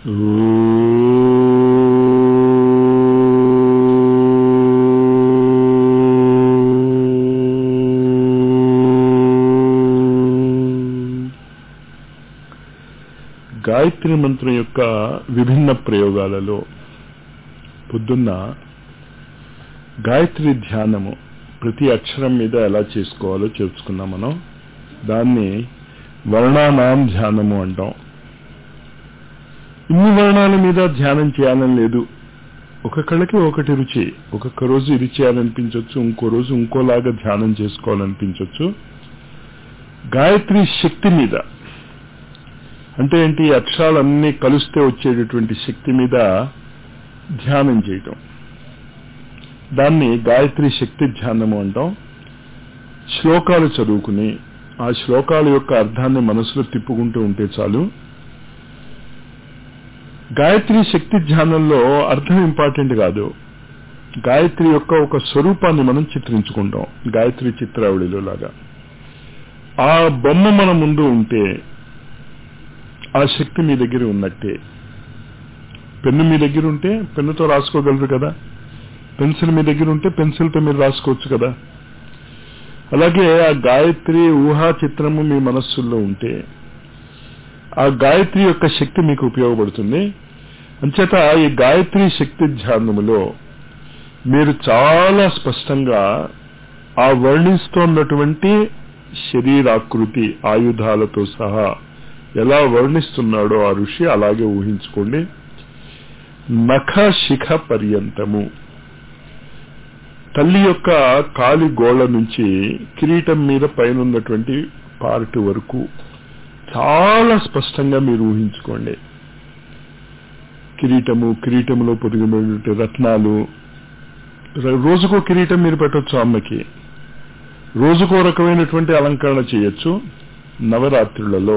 గాయత్రి మంత్రం యొక్క విభిన్న ప్రయోగాలలో పొద్దున్న గాయత్రి ధ్యానము ప్రతి అక్షరం మీద ఎలా చేసుకోవాలో తెలుసుకున్నాం మనం దాన్ని వర్ణానాం ధ్యానము అంటాం ఇన్ని వర్ణాల మీద ధ్యానం చేయాలని లేదు ఒక్కొక్కళ్ళకి ఒకటి రుచి ఒక్కొక్క రోజు ఇది చేయాలనిపించవచ్చు ఇంకో రోజు ఇంకోలాగా ధ్యానం చేసుకోవాలనిపించవచ్చు గాయత్రి శక్తి మీద అంటే ఏంటి ఈ అక్షరాలన్నీ కలిస్తే వచ్చేటటువంటి శక్తి మీద ధ్యానం చేయటం దాన్ని గాయత్రి శక్తి ధ్యానము అంటాం శ్లోకాలు చదువుకుని ఆ శ్లోకాల యొక్క అర్థాన్ని మనసులో తిప్పుకుంటూ ఉంటే చాలు గాయత్రి శక్తి ధ్యానంలో అర్థం ఇంపార్టెంట్ కాదు గాయత్రి యొక్క ఒక స్వరూపాన్ని మనం చిత్రించుకుంటాం గాయత్రి చిత్రావళిలో లాగా ఆ బొమ్మ మన ముందు ఉంటే ఆ శక్తి మీ దగ్గర ఉన్నట్టే పెన్ను మీ దగ్గర ఉంటే పెన్నుతో రాసుకోగలరు కదా పెన్సిల్ మీ దగ్గర ఉంటే పెన్సిల్తో మీరు రాసుకోవచ్చు కదా అలాగే ఆ గాయత్రి ఊహా చిత్రము మీ మనస్సుల్లో ఉంటే ఆ గాయత్రి యొక్క శక్తి మీకు ఉపయోగపడుతుంది అంచేత ఈ గాయత్రి శక్తి ధ్యానములో మీరు చాలా స్పష్టంగా ఆ వర్ణిస్తున్నటువంటి శరీరాకృతి ఆయుధాలతో సహా ఎలా వర్ణిస్తున్నాడో ఆ ఋషి అలాగే ఊహించుకోండి నఖ శిఖ పర్యంతము తల్లి యొక్క కాలి గోళ్ల నుంచి కిరీటం మీద పైన ఉన్నటువంటి పార్ట్ వరకు చాలా స్పష్టంగా మీరు ఊహించుకోండి కిరీటము కిరీటములో పొదిగినటువంటి రత్నాలు రోజుకో కిరీటం మీరు పెట్టచ్చు అమ్మకి రోజుకో రకమైనటువంటి అలంకరణ చేయొచ్చు నవరాత్రులలో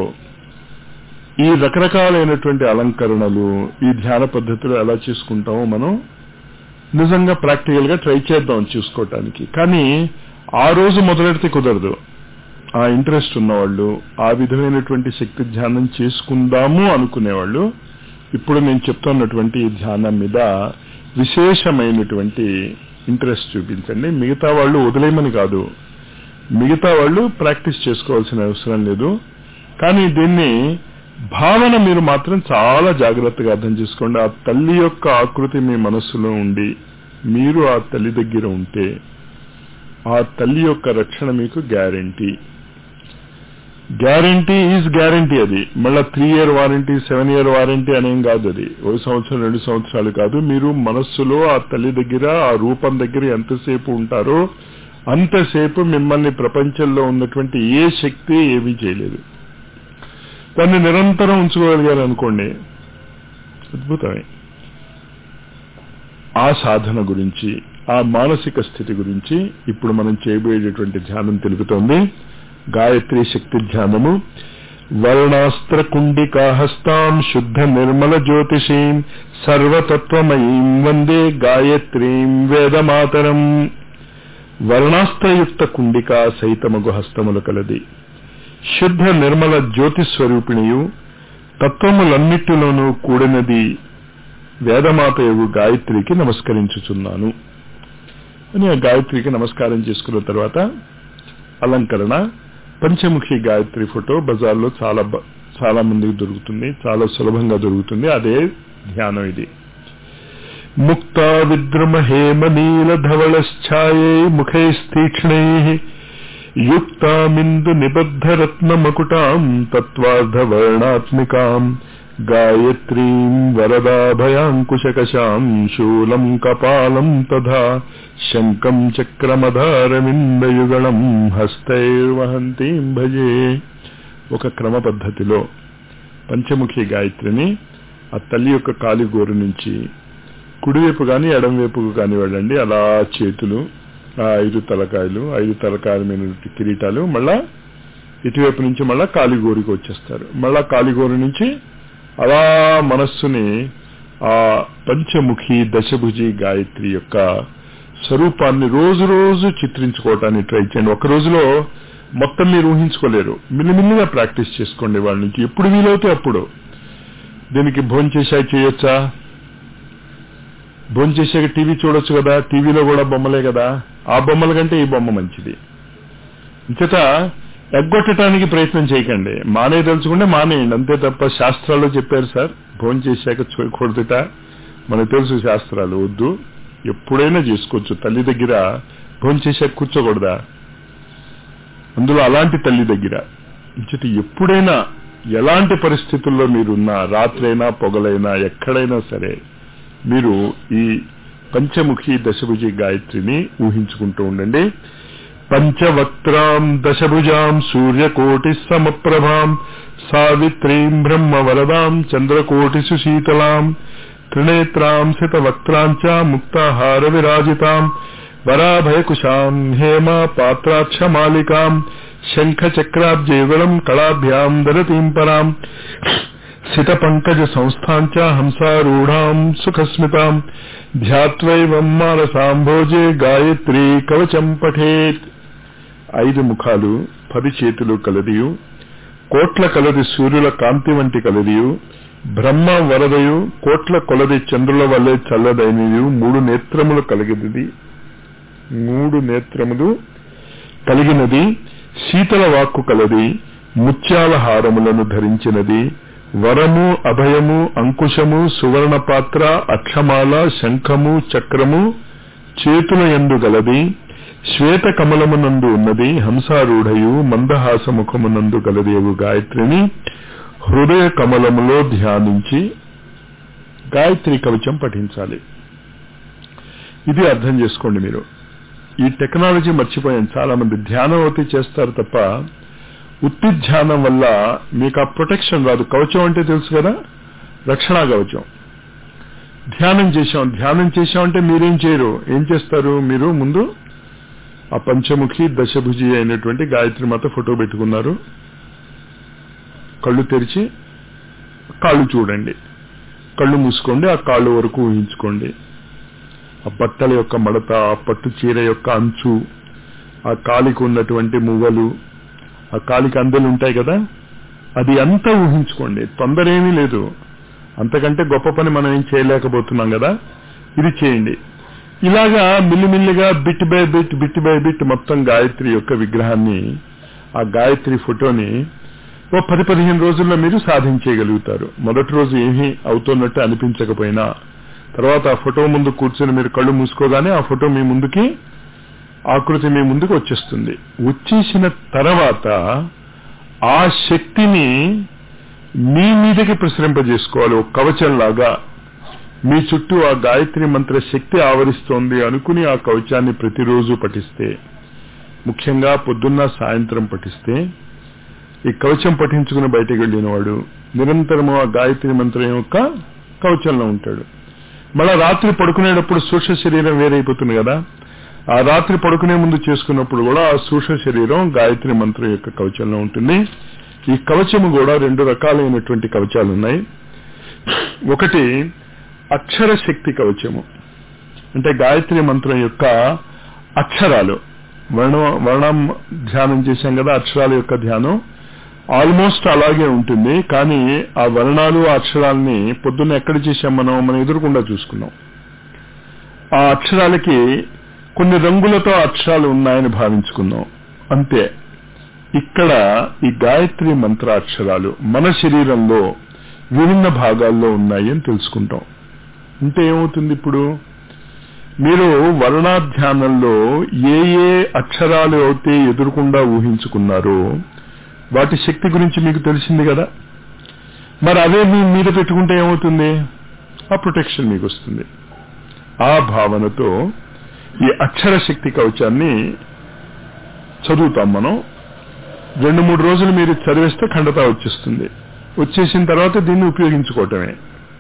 ఈ రకరకాలైనటువంటి అలంకరణలు ఈ ధ్యాన పద్ధతులు ఎలా చేసుకుంటామో మనం నిజంగా ప్రాక్టికల్ గా ట్రై చేద్దాం చూసుకోవటానికి కానీ ఆ రోజు మొదలెడితే కుదరదు ఆ ఇంట్రెస్ట్ ఉన్నవాళ్ళు ఆ విధమైనటువంటి శక్తి ధ్యానం చేసుకుందాము అనుకునేవాళ్ళు ఇప్పుడు నేను చెప్తున్నటువంటి ధ్యానం మీద విశేషమైనటువంటి ఇంట్రెస్ట్ చూపించండి మిగతా వాళ్ళు వదిలేయమని కాదు మిగతా వాళ్ళు ప్రాక్టీస్ చేసుకోవాల్సిన అవసరం లేదు కానీ దీన్ని భావన మీరు మాత్రం చాలా జాగ్రత్తగా అర్థం చేసుకోండి ఆ తల్లి యొక్క ఆకృతి మీ మనస్సులో ఉండి మీరు ఆ తల్లి దగ్గర ఉంటే ఆ తల్లి యొక్క రక్షణ మీకు గ్యారంటీ గ్యారంటీ ఈజ్ గ్యారంటీ అది మళ్ళా three year warranty seven year warranty అనేం కాదు అది ఒక సంవత్సరం రెండు సంవత్సరాలు కాదు మీరు మనస్సులో ఆ తల్లి దగ్గర ఆ రూపం దగ్గర ఎంతసేపు ఉంటారో అంతసేపు మిమ్మల్ని ప్రపంచంలో ఉన్నటువంటి ఏ శక్తి ఏమీ చేయలేదు దాన్ని నిరంతరం ఉంచుకోగలిగారు అనుకోండి అద్భుతమే ఆ సాధన గురించి ఆ మానసిక స్థితి గురించి ఇప్పుడు మనం చేయబోయేటటువంటి ధ్యానం తెలుపుతోంది గాయత్రి శక్తి ధ్యానము వర్ణాస్త్ర కుండికాహస్తాం శుద్ధ నిర్మల జ్యోతిషీం సర్వతత్వమయీం వందే గాయత్రీం వేదమాతరం వర్ణాస్త్రయుక్త కుండిక సైతమగు హస్తములు కలది శుద్ధ నిర్మల జ్యోతి స్వరూపిణియు తత్వములన్నిటిలోనూ కూడినది వేదమాతయగు గాయత్రికి నమస్కరించుచున్నాను అని ఆ గాయత్రికి నమస్కారం చేసుకున్న తర్వాత అలంకరణ పంచముఖి గాయత్రి ఫోటో బజార్లో చాలా చాలా మందికి దొరుకుతుంది చాలా సులభంగా దొరుకుతుంది అదే ధ్యానం ఇది ముక్తా విద్రుమ హేమ నీల ధవళశ్ఛాయై ముఖైస్తీక్ష్ణై యుక్తామిందు నిబద్ధ రత్న మకుటాం తత్వార్ధవర్ణాత్మికాం గాయత్రీం వరదాభయాంకుశకశాం శూలం కపాలం తథా శంకం చక్రమధారమిందయుగళం హస్తైర్వహంతీం భజే ఒక క్రమ పద్ధతిలో పంచముఖి గాయత్రిని ఆ తల్లి యొక్క కాలిగోరు నుంచి కుడివైపు కానీ ఎడంవైపుకు కానీ వెళ్ళండి అలా చేతులు ఆ ఐదు తలకాయలు ఐదు తలకాయల మీద కిరీటాలు మళ్ళా ఇటువైపు నుంచి మళ్ళా కాలిగోరికి వచ్చేస్తారు మళ్ళా కాలిగోరు నుంచి అలా మనస్సుని ఆ పంచముఖి దశభుజి గాయత్రి యొక్క స్వరూపాన్ని రోజు రోజు చిత్రించుకోవటానికి ట్రై చేయండి ఒక రోజులో మొత్తం మీరు ఊహించుకోలేరు మిల్లిమిల్లిగా ప్రాక్టీస్ చేసుకోండి వాళ్ళ నుంచి ఎప్పుడు వీలవుతే అప్పుడు దీనికి భోజనం చేశాక చేయొచ్చా భోజనం చేశాక టీవీ చూడొచ్చు కదా టీవీలో కూడా బొమ్మలే కదా ఆ బొమ్మల కంటే ఈ బొమ్మ మంచిది ఇంచేత ఎగ్గొట్టడానికి ప్రయత్నం చేయకండి మానేయదలుచుకుంటే మానేయండి అంతే తప్ప శాస్త్రాల్లో చెప్పారు సార్ భోజనం చేశాక చూడకూడదుట మనకు తెలుసు శాస్త్రాలు వద్దు ఎప్పుడైనా చేసుకోవచ్చు తల్లి దగ్గర భోజనం చేశాక కూర్చోకూడదా అందులో అలాంటి తల్లి దగ్గర ఇంచేత ఎప్పుడైనా ఎలాంటి పరిస్థితుల్లో మీరున్నా రాత్రైనా పొగలైనా ఎక్కడైనా సరే మీరు ఈ పంచముఖి దశభుజి గాయత్రిని ఊహించుకుంటూ ఉండండి పంచవక్త్రాం దశభుజాం సూర్యకోటి సమప్రభాం సావిత్రీం బ్రహ్మవరదాం చంద్రకోటి సుశీతలాం త్రినేత్రాం శతవక్త్రాంచ ముక్తాహార విరాజితాం వరాభయకుశాం హేమ పాత్రాక్షమాలికాం శంఖచక్రాబ్జేవలం కళాభ్యాం దరతీం పరాం సిత పంకజ సంస్థాంచ హంసారూఢాం సుఖస్మితాం ధ్యాత్వైవం మానసాంభోజే గాయత్రీ కవచం పఠేత్ ఐదు ముఖాలు పది చేతులు కలదియు కోట్ల కలది సూర్యుల కాంతి వంటి కలదియు బ్రహ్మ వరదయు కోట్ల కొలది చంద్రుల వల్లే చల్లదైనయు మూడు నేత్రములు కలిగినది మూడు నేత్రములు కలిగినది శీతల వాక్కు కలది ముత్యాల హారములను ధరించినది వరము అభయము అంకుశము సువర్ణ పాత్ర అక్షమాల శంఖము చక్రము చేతుల ఎందు గలది శ్వేత కమలమునందు ఉన్నది హంసారూఢయు మందహాసముఖమునందు గలదేవు గాయత్రిని హృదయ కమలములో ధ్యానించి గాయత్రి కవచం పఠించాలి ఇది అర్థం చేసుకోండి మీరు ఈ టెక్నాలజీ మర్చిపోయాను చాలా మంది ధ్యానం అయితే చేస్తారు తప్ప ఉత్తి ధ్యానం వల్ల మీకు ఆ ప్రొటెక్షన్ రాదు కవచం అంటే తెలుసు కదా రక్షణ కవచం ధ్యానం చేశాం ధ్యానం చేశామంటే మీరేం చేయరు ఏం చేస్తారు మీరు ముందు ఆ పంచముఖి దశభుజి అయినటువంటి గాయత్రి మాత ఫోటో పెట్టుకున్నారు కళ్ళు తెరిచి కాళ్ళు చూడండి కళ్ళు మూసుకోండి ఆ కాళ్ళు వరకు ఊహించుకోండి ఆ బట్టల యొక్క మడత ఆ పట్టు చీర యొక్క అంచు ఆ కాలికి ఉన్నటువంటి మువ్వలు ఆ కాలికి అందెలు ఉంటాయి కదా అది అంతా ఊహించుకోండి తొందర ఏమీ లేదు అంతకంటే గొప్ప పని మనం ఏం చేయలేకపోతున్నాం కదా ఇది చేయండి ఇలాగా మిల్లిమిల్లిగా bit by bit bit by bit మొత్తం గాయత్రి యొక్క విగ్రహాన్ని ఆ గాయత్రి ఫోటోని ఓ పది పదిహేను రోజుల్లో మీరు సాధించేయగలుగుతారు మొదటి రోజు ఏమీ అవుతున్నట్టు అనిపించకపోయినా తర్వాత ఆ ఫోటో ముందు కూర్చొని మీరు కళ్ళు మూసుకోగానే ఆ ఫోటో మీ ముందుకి ఆకృతి మీ ముందుకు వచ్చేస్తుంది వచ్చేసిన తర్వాత ఆ శక్తిని మీ మీదకి ప్రసరింపజేసుకోవాలి ఒక కవచంలాగా మీ చుట్టూ ఆ గాయత్రి మంత్ర శక్తి ఆవరిస్తోంది అనుకుని ఆ కవచాన్ని ప్రతిరోజు పఠిస్తే ముఖ్యంగా పొద్దున్న సాయంత్రం పఠిస్తే ఈ కవచం పఠించుకుని బయటకు వెళ్ళిన వాడు నిరంతరము ఆ గాయత్రి మంత్రం యొక్క కవచంలో ఉంటాడు మళ్ళా రాత్రి పడుకునేటప్పుడు సూక్ష్మ శరీరం వేరైపోతుంది కదా ఆ రాత్రి పడుకునే ముందు చేసుకున్నప్పుడు కూడా ఆ సూక్ష్మ శరీరం గాయత్రి మంత్రం యొక్క కవచంలో ఉంటుంది ఈ కవచము కూడా రెండు రకాలైనటువంటి కవచాలు ఉన్నాయి ఒకటి అక్షర శక్తి కవచము అంటే గాయత్రి మంత్రం యొక్క అక్షరాలు వర్ణ వర్ణం ధ్యానం చేశాం కదా అక్షరాల యొక్క ధ్యానం ఆల్మోస్ట్ అలాగే ఉంటుంది కానీ ఆ వర్ణాలు ఆ అక్షరాలని పొద్దున్న ఎక్కడ చేశాం మనం మనం ఎదురుకుండా చూసుకున్నాం ఆ అక్షరాలకి కొన్ని రంగులతో అక్షరాలు ఉన్నాయని భావించుకున్నాం అంతే ఇక్కడ ఈ గాయత్రి మంత్రాక్షరాలు మన శరీరంలో విభిన్న భాగాల్లో ఉన్నాయి అని తెలుసుకుంటాం అంటే ఏమవుతుంది ఇప్పుడు మీరు వర్ణాధ్యానంలో ఏ ఏ అక్షరాలు అయితే ఎదురుకుండా ఊహించుకున్నారో వాటి శక్తి గురించి మీకు తెలిసింది కదా మరి అవే మీ మీద పెట్టుకుంటే ఏమవుతుంది ఆ ప్రొటెక్షన్ మీకు వస్తుంది ఆ భావనతో ఈ అక్షర శక్తి కవచాన్ని చదువుతాం మనం రెండు మూడు రోజులు మీరు చదివేస్తే ఖండత వచ్చేస్తుంది వచ్చేసిన తర్వాత దీన్ని ఉపయోగించుకోవటమే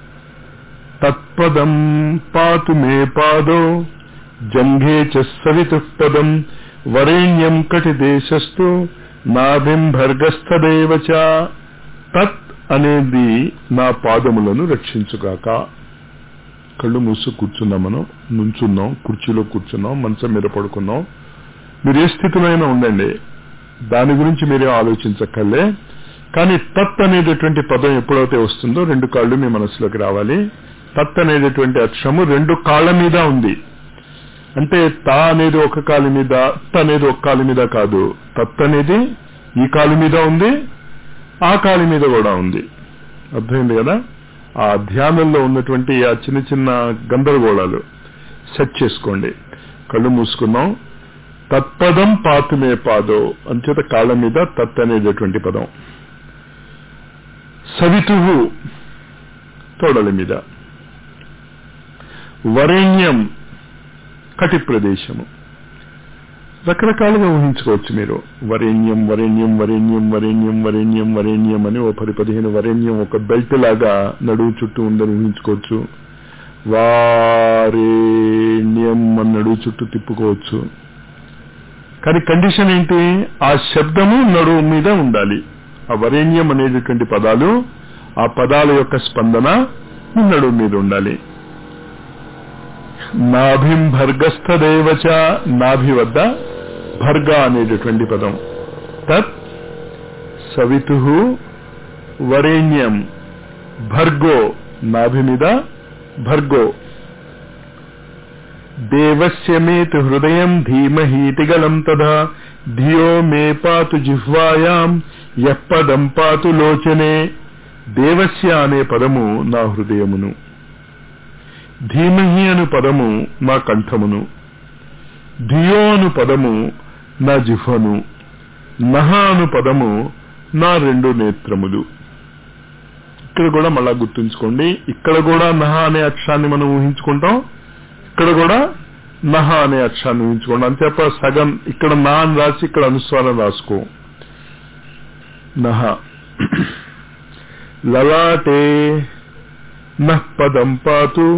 తత్పదం పాతు మే పాదో జంఘే చ సవితుపదం వరేణ్యం కటి దేశస్థు నాభిం భర్గస్థదేవచ తత్ అనేది నా పాదములను రక్షించుగాక కళ్ళు మూసు కూర్చున్నాం మనం నుంచున్నాం కుర్చీలో కూర్చున్నాం మంచం మీద పడుకున్నాం మీరు ఏ స్థితిలో అయినా ఉండండి దాని గురించి మీరే ఆలోచించక్కర్లే కానీ తత్ అనేటటువంటి పదం ఎప్పుడైతే వస్తుందో రెండు కాళ్ళు మీ మనసులోకి రావాలి తత్ అనేటటువంటి అక్షరము రెండు కాళ్ళ మీద ఉంది అంటే తా అనేది ఒక కాలు మీద త అనేది ఒక కాలు మీద కాదు తత్ అనేది ఈ కాలు మీద ఉంది ఆ కాలు మీద కూడా ఉంది అర్థమైంది కదా ఆ ధ్యానంలో ఉన్నటువంటి ఆ చిన్న చిన్న గందరగోళాలు సెట్ చేసుకోండి కళ్ళు మూసుకున్నాం తత్పదం పాతుమే పాదో అంచేత కాళ్ళ మీద తత్ అనేటటువంటి పదం సవితువు తోడల మీద వరేణ్యం కటి ప్రదేశము రకరకాలుగా ఊహించుకోవచ్చు మీరు వరేణ్యం వరేణ్యం వరేణ్యం వరేణ్యం వరేణ్యం వరేణ్యం అని ఓ పది పదిహేను వరేణ్యం ఒక బెల్ట్ లాగా నడువు చుట్టూ ఉందని ఊహించుకోవచ్చు వారేణ్యం అని నడువు చుట్టూ తిప్పుకోవచ్చు కానీ కండిషన్ ఏంటి ఆ శబ్దము నడువు మీద ఉండాలి ఆ వరేణ్యం అనేటటువంటి పదాలు ఆ పదాల యొక్క స్పందన నడువు మీద ఉండాలి నాభిం భర్గస్థదేవచ నాభి వద్ద భర్గ అనేటటువంటి పదం తత్ సవితు వరేణ్యం భర్గో నాభి మీద భర్గో దేవస్య మేతు హృదయం ధీమహీతి గలం తదా ధియో మే పాతు జిహ్వాయాం యప్పదం పాతు లోచనే దేవస్య అనే పదము నా హృదయమును ధీమహి అను పదము నా కంఠమును ధియో అను పదము నా జిహ్వను నహ అను పదము నా రెండు నేత్రములు ఇక్కడ కూడా మళ్ళా గుర్తుంచుకోండి ఇక్కడ కూడా నహ అనే అక్షరాన్ని మనం ఊహించుకుంటాం ఇక్కడ కూడా నహ అనే అక్షరాన్ని ఊహించుకోండి అంతేప సగం ఇక్కడ నా అని రాసి ఇక్కడ అనుస్వారం రాసుకో నహ లలాటే నః పదం పాతు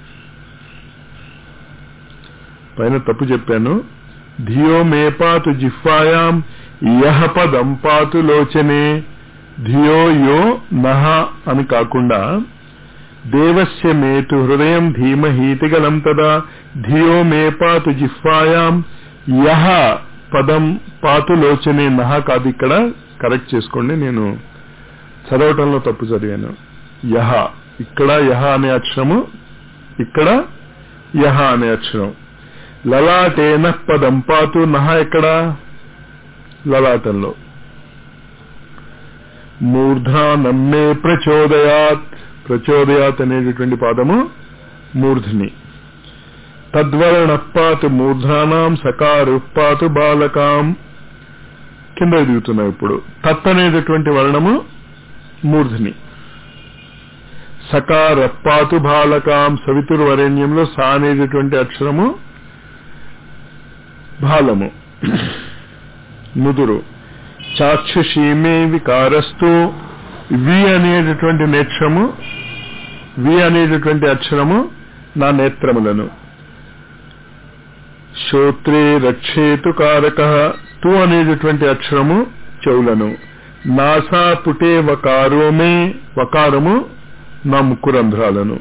పైన తప్పు చెప్పాను ధియో మే పాతు జిహ్వాయాం యహ పదం పాతు లోచనే ధియో యో నహ అని కాకుండా దేవస్య మేతు హృదయం ధీమహీతిగలం తదా ధియో మే పాతు జిహ్వాయాం యహ పదం పాతు లోచనే నహ కాదు ఇక్కడ కరెక్ట్ చేసుకోండి నేను చదవటంలో తప్పు చదివాను యహ ఇక్కడ యహ అనే అక్షరము ఇక్కడ యహ అనే అక్షరం లలాటేన పదం పాతు నహ ఎక్కడ లలాటంలో మూర్ధానమ్మే ప్రచోదయాత్ ప్రచోదయాత్ అనేటటువంటి పాదము మూర్ధని తద్వర్ణపాతు మూర్ధానాం సకారుపాతు బాలకాం కింద ఎదుగుతున్నాం ఇప్పుడు తత్ అనేటటువంటి వర్ణము మూర్ధని సకారప్పాతు బాలకాం సవితుర్వరేణ్యంలో సా అనేటటువంటి అక్షరము బాలము నుదురు చాక్షుషీమే వికారస్తు వి అనేటటువంటి నేత్రము వి అనేటటువంటి అక్షరము నా నేత్రములను శ్రోత్రే రక్షేతు కారక తు అనేటటువంటి అక్షరము చెవులను నాసా పుటే వకారో మే వకారము నా ముక్కు రంధ్రాలను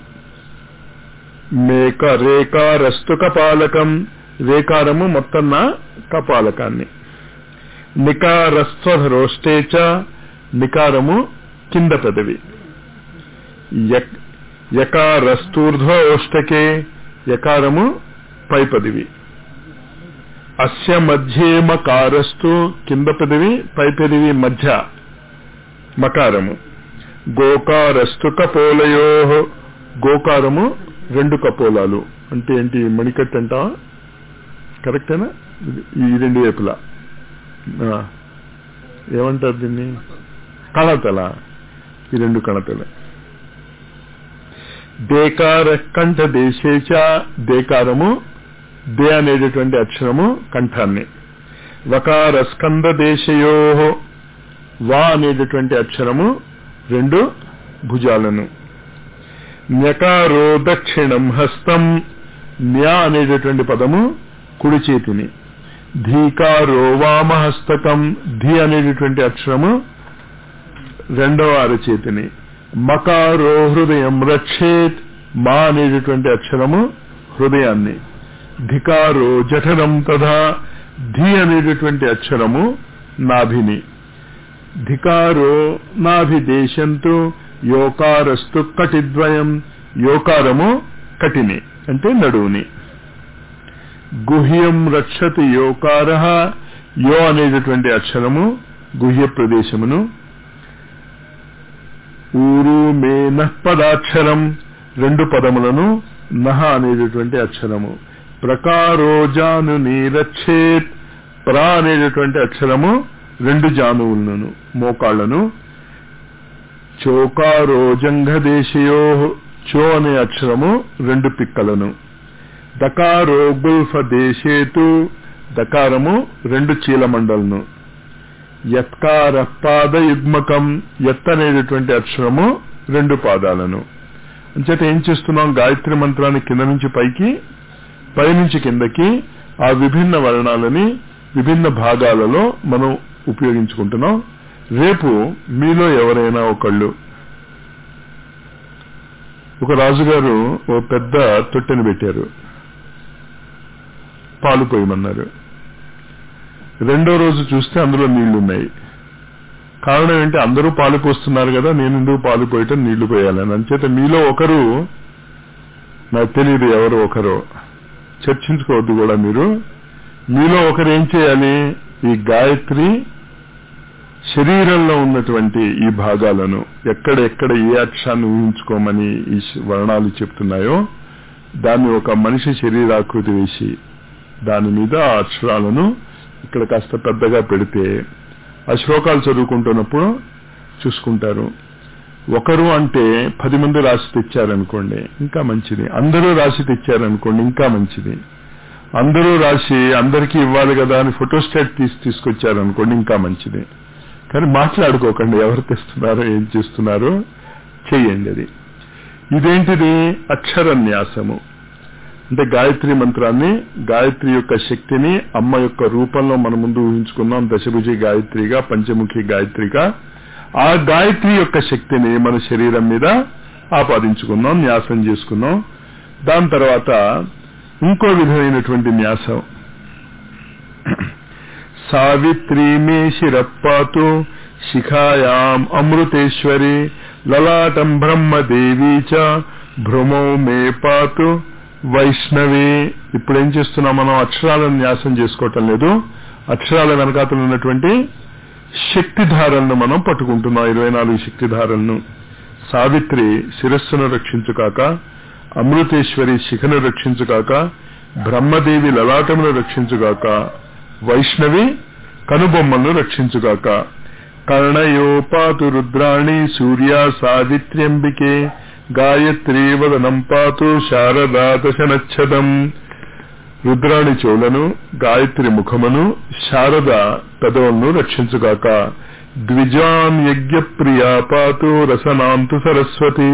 మేక రేకారస్తు కపాలకం రేకారము మొత్తం నా కపాలకాన్ని నికారస్వధరోష్టేచ నికారము కింద పెదవి యకారస్తూర్ధ్వ ఓష్టకే యకారము పై పదివి అస్య మధ్యే మకారస్తు కింద పెదవి పై పెదవి మధ్య మకారము గోకారస్తు కపోలయో గోకారము రెండు కపోలాలు అంటే ఏంటి మణికట్ అంటావా కరెక్టేనా ఈ రెండు వైపులా ఏమంటారు దీన్ని కణతల ఈ రెండు కణతలే దేకార కంఠ దేశేచ దేకారము దే అనేటటువంటి అక్షరము కంఠాన్ని వకార స్కంద దేశయో వా అనేటటువంటి అక్షరము రెండు భుజాలను న్యకారో దక్షిణం హస్తం న్యా అనేటటువంటి పదము కుడి చేతిని ధీకారో వామహస్తకం ధీ అనేటటువంటి అక్షరము రెండవ అరచేతిని మకారో హృదయం రక్షేత్ మా అనేటటువంటి అక్షరము హృదయాన్ని ధికారో జఠరం తథా ధి అనేటటువంటి అక్షరము నాభిని ధికారో నాభిదేశంతు యోకారస్తు కటిద్వయం యోకారము కటిని అంటే నడువుని గుహ్యం రక్షతి యోకార యో అనేటటువంటి అక్షరము గుహ్య ప్రదేశమును ఊరు మే నః పదాక్షరం రెండు పదములను నహ అనేటటువంటి అక్షరము ప్రకారోజాను నీరచ్చేత్ ప్ర అనేటటువంటి అక్షరము రెండు జానువులను మోకాళ్లను చోకారోజంఘదేశయో చో అనే అక్షరము రెండు పిక్కలను దకారో గుల్ఫ దేశేతు దకారము రెండు చీలమండలను యత్కార పాద యుగ్మకం ఎత్ అనేటటువంటి అక్షరము రెండు పాదాలను అంచేత ఏం చేస్తున్నాం గాయత్రి మంత్రాన్ని కింద నుంచి పైకి పైనుంచి కిందకి ఆ విభిన్న వర్ణాలని విభిన్న భాగాలలో మనం ఉపయోగించుకుంటున్నాం రేపు మీలో ఎవరైనా ఒకళ్ళు ఒక రాజుగారు ఓ పెద్ద తొట్టెని పెట్టారు పాలు పోయమన్నారు రెండో రోజు చూస్తే అందులో నీళ్లున్నాయి కారణం ఏంటి అందరూ పాలు పోస్తున్నారు కదా నేను ఎందుకు పాలు పోయటం నీళ్లు పోయాలని అంచేత మీలో ఒకరు నాకు తెలియదు ఎవరు ఒకరు చర్చించుకోవద్దు కూడా మీరు మీలో ఒకరు ఏం చేయాలి ఈ గాయత్రి శరీరంలో ఉన్నటువంటి ఈ భాగాలను ఎక్కడెక్కడ ఏ అక్షరాన్ని ఊహించుకోమని ఈ వర్ణాలు చెప్తున్నాయో దాన్ని ఒక మనిషి శరీరాకృతి వేసి దాని మీద ఆ అక్షరాలను ఇక్కడ కాస్త పెద్దగా పెడితే ఆ శ్లోకాలు చదువుకుంటున్నప్పుడు చూసుకుంటారు ఒకరు అంటే పది మంది రాసి తెచ్చారనుకోండి ఇంకా మంచిది అందరూ రాసి తెచ్చారనుకోండి ఇంకా మంచిది అందరూ రాసి అందరికీ ఇవ్వాలి కదా అని ఫోటోస్టాట్ తీసి తీసుకొచ్చారనుకోండి ఇంకా మంచిది కానీ మాట్లాడుకోకండి ఎవరు తెస్తున్నారో ఏం చేస్తున్నారో చెయ్యండి అది ఇదేంటిది అక్షరన్యాసము అంటే గాయత్రి మంత్రాన్ని గాయత్రి యొక్క శక్తిని అమ్మ యొక్క రూపంలో మన ముందు ఊహించుకున్నాం దశభుజి గాయత్రిగా పంచముఖి గాయత్రిగా ఆ గాయత్రి యొక్క శక్తిని మన శరీరం మీద ఆపాదించుకున్నాం న్యాసం చేసుకున్నాం దాని తర్వాత ఇంకో విధమైనటువంటి న్యాసం సావిత్రి మే శిరప్పాతు శిఖాయాం అమృతేశ్వరి లలాటం బ్రహ్మదేవీ చ భ్రుమౌ మే పాతు వైష్ణవి ఇప్పుడు ఏం చేస్తున్నాం మనం అక్షరాలను న్యాసం చేసుకోవటం లేదు అక్షరాల వెనకాతలు ఉన్నటువంటి శక్తిధారలను మనం పట్టుకుంటున్నాం ఇరవై నాలుగు శక్తిధారలను సావిత్రి శిరస్సును రక్షించుకాక అమృతేశ్వరి శిఖను రక్షించుకాక బ్రహ్మదేవి లలాటమును రక్షించుగాక వైష్ణవి కనుబొమ్మను రక్షించుగాక కర్ణయోపాతు రుద్రాణి సూర్య సావిత్ర్యంబికే గాయత్రీ వదనం పాతు శారదా దశనచ్చదం రుద్రాణి చెవులను గాయత్రి ముఖమును శారద పెదవులను రక్షించుగాక ద్విజాం యజ్ఞప్రియా పాతు రసనాంతు సరస్వతి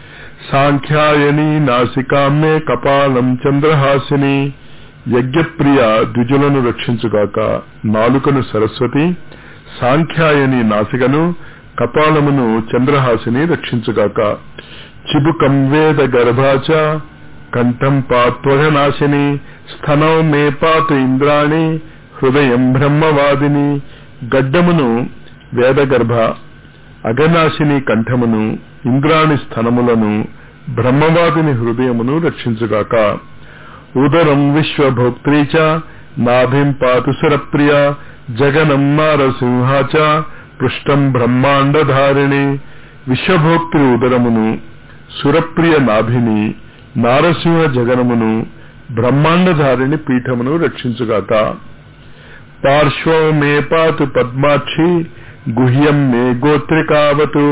సాంఖ్యాయని నాసికామ్మే కపాలం చంద్రహాసిని యజ్ఞప్రియ ద్విజులను రక్షించుగాక నాలుకను సరస్వతి సాంఖ్యాయని నాసికను కపాలమును చంద్రహాసిని రక్షించుగాక చిబుకం వేద గర్భాచ కంఠం పాత్వఘనాశిని స్థనం మే పాతు ఇంద్రాణి హృదయం బ్రహ్మవాదిని గడ్డమును వేదగర్భ అగనాశిని కంఠమును ఇంద్రాణి స్థనములను బ్రహ్మవాదిని హృదయమును రక్షించుగాక ఉదరం విశ్వభోక్త్రీ చ నాభిం పాతు సురప్రియ జగనం నారసింహాచ పృష్టం బ్రహ్మాండధారిణి విశ్వభోక్తృ ఉదరమును సురప్రియ నాభిని నారసింహ జగనమును బ్రహ్మాండధారిణి పీఠమును రక్షించుగాక పార్శ్వం మే పాతు పద్మాక్షి గుహ్యం మే గోత్రికావతు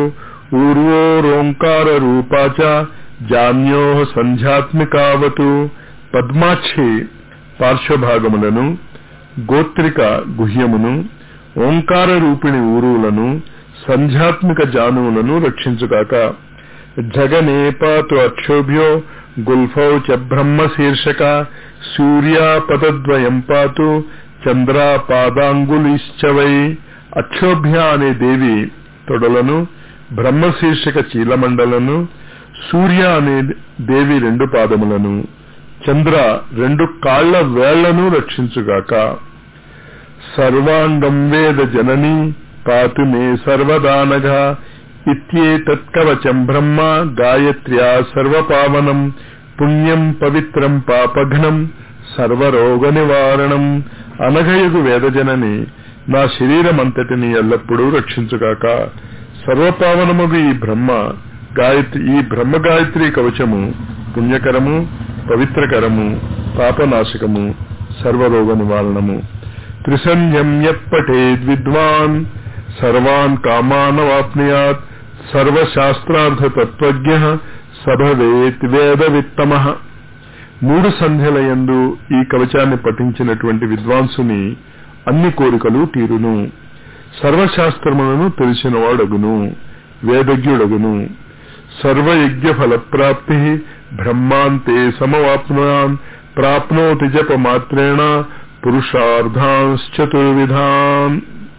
ఊర్వోరోంకార రూపాచ జాన్యో సంధ్యాత్మికావతు పద్మాక్షి పార్శ్వభాగములను గోత్రిక గుహ్యమును ఓంకార రూపిణి ఊరువులను సంధ్యాత్మిక జానువులను రక్షించుగాక జగనే పాతు అక్షోభ్యో గుల్ఫౌ చ బ్రహ్మ శీర్షక సూర్యాపదద్వయం పాతు చంద్రాపాదాంగులిశ్చవై అక్షోభ్య అనే దేవి తొడలను బ్రహ్మశీర్షక చీలమండలను సూర్య అనే దేవి రెండు పాదములను చంద్ర రెండు కాళ్ల వేళ్లను రక్షించుగాక సర్వాంగం వేద జనని పాతు మే సర్వదానఘ ఇత్యేతత్కవచం బ్రహ్మ గాయత్ర్యా సర్వపావనం పుణ్యం పవిత్రం పాపఘ్నం సర్వరోగ నివారణం అనఘయగు వేదజనని నా శరీరమంతటిని ఎల్లప్పుడూ రక్షించుగాక సర్వపావనముగు ఈ బ్రహ్మ గాయత్రి ఈ బ్రహ్మ గాయత్రి కవచము పుణ్యకరము పవిత్రకరము పాపనాశకము సర్వరోగ నివారణము త్రిసంధ్యం యప్పటేద్ విద్వాన్ సర్వాన్ కామానవాప్నుయాత్ సర్వశాస్త్రార్థ తత్వజ్ఞ సభవేత్ వేదవిత్తమ మూడు సంధ్యలయందు ఈ కవచాన్ని పఠించినటువంటి విద్వాంసుని అన్ని కోరికలు తీరును సర్వశాస్త్రములను తెలిసినవాడగును వేదజ్ఞుడగును సర్వయజ్ఞ ఫలప్రాప్తి బ్రహ్మాంతే సమవాప్నుయాన్ ప్రాప్నోతి జప మాత్రేణ పురుషార్థాంశ్చతుర్విధాన్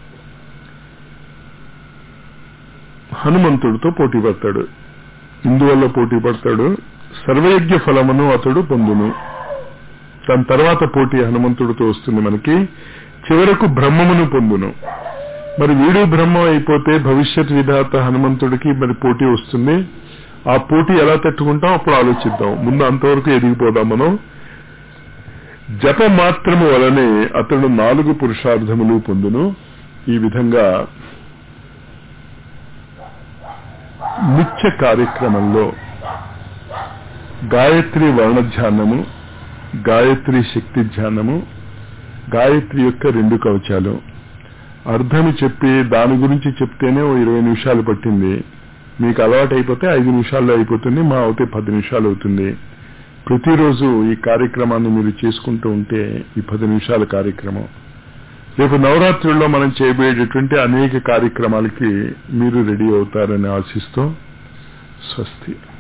హనుమంతుడితో పోటీ పడతాడు ఇందువల్ల పోటీ పడతాడు సర్వయజ్ఞ ఫలమును అతడు పొందును దాని తర్వాత పోటీ హనుమంతుడితో వస్తుంది మనకి చివరకు బ్రహ్మమును పొందును మరి వీడు బ్రహ్మ అయిపోతే భవిష్యత్ విధాత హనుమంతుడికి మరి పోటీ వస్తుంది ఆ పోటీ ఎలా తట్టుకుంటాం అప్పుడు ఆలోచిద్దాం ముందు అంతవరకు ఎదిగిపోదాం మనం జప మాత్రము వలనే అతడు నాలుగు పురుషార్థములు పొందును ఈ విధంగా నిత్య కార్యక్రమంలో గాయత్రి వర్ణ ధ్యానము గాయత్రి శక్తి ధ్యానము గాయత్రి యొక్క రెండు కవచాలు అర్థము చెప్పి దాని గురించి చెప్తేనే ఓ ఇరవై నిమిషాలు పట్టింది మీకు అలవాటు అయిపోతే ఐదు నిమిషాల్లో అయిపోతుంది మా అవుతే పది నిమిషాలు అవుతుంది ప్రతిరోజు ఈ కార్యక్రమాన్ని మీరు చేసుకుంటూ ఉంటే ఈ పది నిమిషాల కార్యక్రమం రేపు నవరాత్రుల్లో మనం చేయబోయేటటువంటి అనేక కార్యక్రమాలకి మీరు రెడీ అవుతారని ఆశిస్తూ స్వస్తి